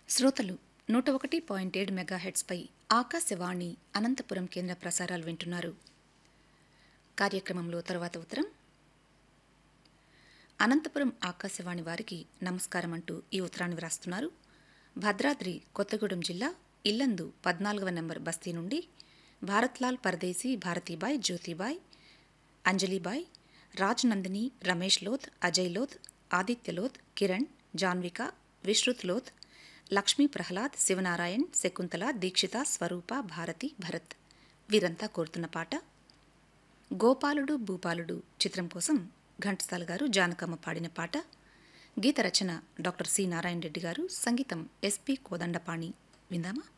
శ్రోతలు నూట ఒకటి పాయింట్ ఏడు మెగాహెట్స్పై ఆకాశవాణి అనంతపురం కేంద్ర ప్రసారాలు వింటున్నారు కార్యక్రమంలో తరువాత ఉత్తరం అనంతపురం ఆకాశవాణి వారికి నమస్కారం అంటూ ఈ ఉత్తరాన్ని వ్రాస్తున్నారు భద్రాద్రి కొత్తగూడెం జిల్లా ఇల్లందు పద్నాలుగవ నెంబర్ బస్తీ నుండి భారత్లాల్ పరదేశీ భారతీబాయ్ జ్యోతిబాయ్ అంజలిబాయ్ రాజ్ నందిని రమేష్ లోత్ అజయ్ లోత్ ఆదిత్య లోత్ కిరణ్ జాన్విక విశ్రుత్ లోత్ లక్ష్మీ ప్రహ్లాద్ శివనారాయణ్ శకుంతల దీక్షిత స్వరూప భారతి భరత్ వీరంతా కోరుతున్న పాట గోపాలుడు భూపాలుడు చిత్రం కోసం ఘంటసాల గారు జానకమ్మ పాడిన పాట గీత రచన డాక్టర్ సి నారాయణ రెడ్డి గారు సంగీతం ఎస్పి కోదండపాణి విందామా